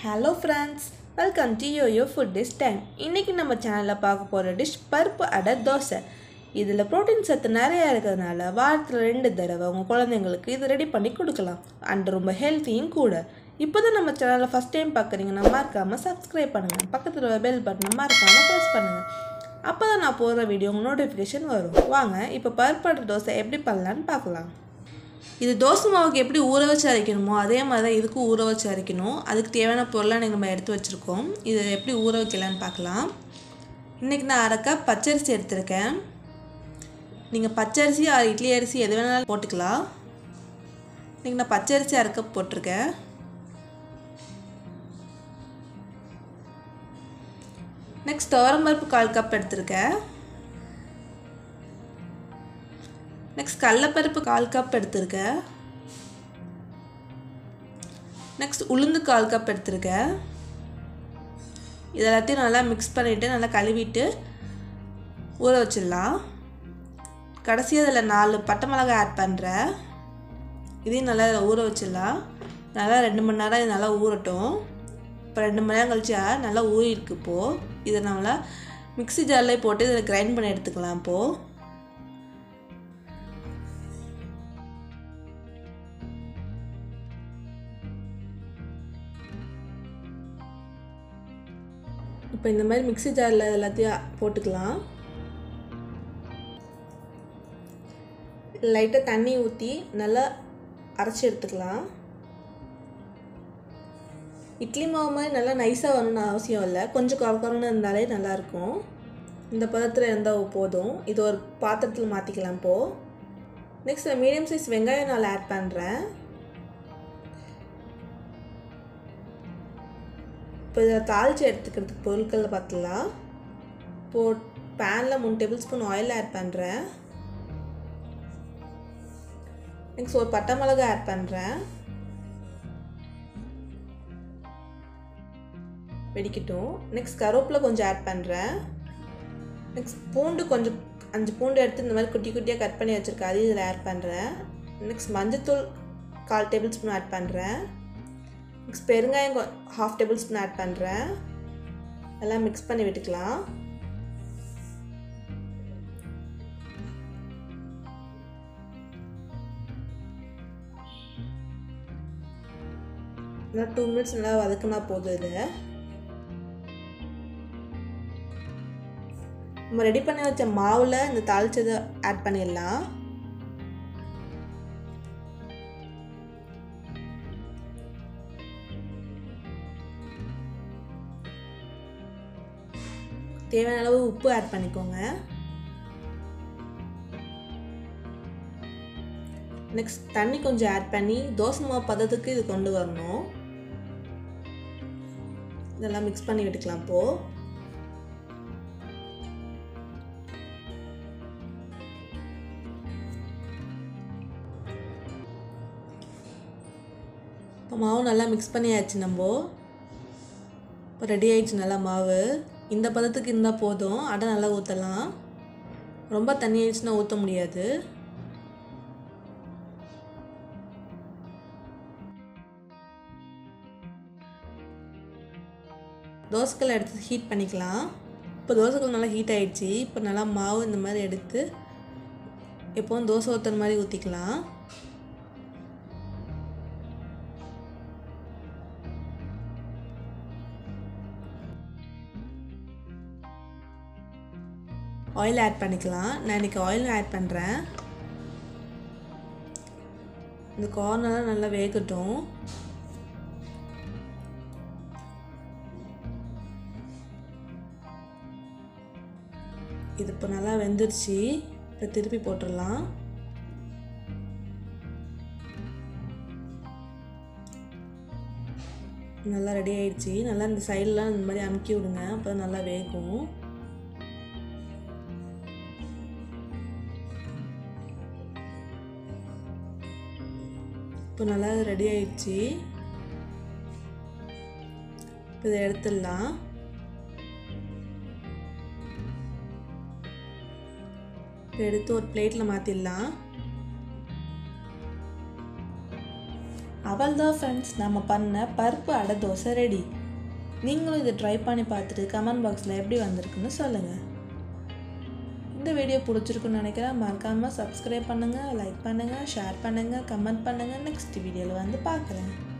hello friends welcome to yoyo food dish time இன்றைக்கி நம்ம சேனலில் பார்க்க போகிற டிஷ் பருப்பு அடை தோசை இதில் ப்ரோட்டீன் சத்து நிறையா இருக்கிறதுனால வாரத்தில் ரெண்டு தடவை உங்கள் குழந்தைங்களுக்கு இது ரெடி பண்ணி கொடுக்கலாம் அண்ட் ரொம்ப ஹெல்த்தியும் கூட இப்போ தான் நம்ம சேனலில் ஃபஸ்ட் டைம் பார்க்குறீங்கன்னா மறக்காமல் சப்ஸ்கிரைப் பண்ணுங்கள் பக்கத்தில் பெல் பட்டனை மறக்காமல் ப்ரெஸ் பண்ணுங்கள் அப்போ தான் நான் போடுற வீடியோ உங்கள் நோட்டிஃபிகேஷன் வரும் வாங்க இப்போ பருப்பு அடை தோசை எப்படி பண்ணலான்னு பார்க்கலாம் இது தோசை மாவுக்கு எப்படி ஊற வச்சு அரைக்கணுமோ அதே மாதிரி தான் இதுக்கும் ஊற வச்சு அரைக்கணும் அதுக்கு தேவையான பொருளாக நீங்கள் நம்ம எடுத்து வச்சுருக்கோம் இது எப்படி ஊற வைக்கலான்னு பார்க்கலாம் இன்றைக்கி நான் அரைக்க பச்சரிசி எடுத்திருக்கேன் நீங்கள் பச்சரிசி ஆர் இட்லி அரிசி எது வேணாலும் போட்டுக்கலாம் இன்றைக்கி நான் பச்சரிசி அரைக்க போட்டிருக்கேன் நெக்ஸ்ட் துவரம்பருப்பு கால் கப் எடுத்திருக்கேன் நெக்ஸ்ட் கடலப்பருப்பு கால் கப் எடுத்திருக்கேன் நெக்ஸ்ட் உளுந்து கால் கப் எடுத்திருக்கேன் இது எல்லாத்தையும் நல்லா மிக்ஸ் பண்ணிவிட்டு நல்லா கழுவிட்டு ஊற வச்சிடலாம் கடைசியாக அதில் நாலு பட்டை மிளகாய் ஆட் பண்ணுறேன் இதையும் நல்லா ஊற வச்சிடலாம் நல்லா ரெண்டு மணி நேரம் இது நல்லா ஊறட்டும் இப்போ ரெண்டு மணி நேரம் கழிச்சா நல்லா ஊறிருக்கு இப்போது இதை நம்மளா மிக்ஸி ஜார்லேயே போட்டு இதில் கிரைண்ட் பண்ணி எடுத்துக்கலாம் இப்போது இப்போ இந்த மாதிரி மிக்ஸி ஜாரில் எல்லாத்தையும் போட்டுக்கலாம் லைட்டாக தண்ணி ஊற்றி நல்லா அரைச்சி எடுத்துக்கலாம் இட்லி மாவு மாதிரி நல்லா நைஸாக வரணும்னு அவசியம் இல்லை கொஞ்சம் குறக்குறன்னு இருந்தாலே நல்லாயிருக்கும் இந்த பதத்தில் இருந்தால் போதும் இது ஒரு பாத்திரத்தில் மாற்றிக்கலாம் இப்போது நெக்ஸ்ட் மீடியம் சைஸ் வெங்காயம் நான் ஆட் பண்ணுறேன் இப்போ இதை தாளித்து எடுத்துக்கிறதுக்கு பொருட்களில் பார்த்துலாம் இப்போ பேனில் மூணு டேபிள் ஸ்பூன் ஆயில் ஆட் பண்ணுறேன் நெக்ஸ்ட் ஒரு பட்டை மிளகா ஆட் பண்ணுறேன் வெடிக்கட்டும் நெக்ஸ்ட் கருவேப்பிலை கொஞ்சம் ஆட் பண்ணுறேன் நெக்ஸ்ட் பூண்டு கொஞ்சம் அஞ்சு பூண்டு எடுத்து இந்த மாதிரி குட்டி குட்டியாக கட் பண்ணி வச்சுருக்கேன் அதையும் இதில் ஆட் பண்ணுறேன் நெக்ஸ்ட் மஞ்சத்தூள் கால் டேபிள் ஸ்பூன் ஆட் பண்ணுறேன் நெக்ஸ்ட் பெருங்காயம் ஹாஃப் டேபிள் ஸ்பூன் ஆட் பண்ணுறேன் எல்லாம் மிக்ஸ் பண்ணி விட்டுக்கலாம் நல்லா டூ மினிட்ஸ் நல்லா வதக்குனா போதும் இது நம்ம ரெடி பண்ணி வச்ச மாவில் இந்த தாளிச்சதை ஆட் பண்ணிடலாம் தேவையான அளவு உப்பு ஆட் பண்ணிக்கோங்க நெக்ஸ்ட் தண்ணி கொஞ்சம் ஆட் பண்ணி தோசை மாவு பதத்துக்கு இது கொண்டு வரணும் இதெல்லாம் மிக்ஸ் பண்ணி விட்டுக்கலாம் இப்போது இப்போ மாவு நல்லா மிக்ஸ் பண்ணியாச்சு நம்ம இப்போ ரெடி ஆயிடுச்சு நல்லா மாவு இந்த பதத்துக்கு இருந்தால் போதும் அடை நல்லா ஊற்றலாம் ரொம்ப தண்ணி ஆயிடுச்சுன்னா ஊற்ற முடியாது தோசைக்கல் எடுத்து ஹீட் பண்ணிக்கலாம் இப்போ தோசைக்கல் நல்லா ஹீட் ஆகிடுச்சு இப்போ நல்லா மாவு இந்த மாதிரி எடுத்து எப்போவும் தோசை ஊற்றுற மாதிரி ஊற்றிக்கலாம் ஆயில் ஆட் பண்ணிக்கலாம் நான் இன்றைக்கி ஆயில் ஆட் பண்ணுறேன் இந்த கார்னெல்லாம் நல்லா வேகட்டும் இது இப்போ நல்லா வெந்துருச்சு இப்போ திருப்பி போட்டுடலாம் நல்லா ரெடி ஆயிடுச்சு நல்லா இந்த சைட்லாம் இந்த மாதிரி அமுக்கி விடுங்க அப்போ நல்லா வேகும் இப்போ நல்லா ரெடி ஆயிடுச்சு இப்போ இதை எடுத்துடலாம் இப்போ எடுத்து ஒரு பிளேட்டில் மாற்றிடலாம் அவள் தான் ஃப்ரெண்ட்ஸ் நம்ம பண்ண பருப்பு அடை தோசை ரெடி நீங்களும் இதை ட்ரை பண்ணி பார்த்துட்டு கமெண்ட் பாக்ஸில் எப்படி வந்திருக்குன்னு சொல்லுங்கள் இந்த வீடியோ பிடிச்சிருக்குன்னு நினைக்கிறேன் மறக்காமல் சப்ஸ்கிரைப் பண்ணுங்கள் லைக் பண்ணுங்கள் ஷேர் பண்ணுங்கள் கமெண்ட் பண்ணுங்கள் நெக்ஸ்ட் வீடியோவில் வந்து பார்க்குறேன்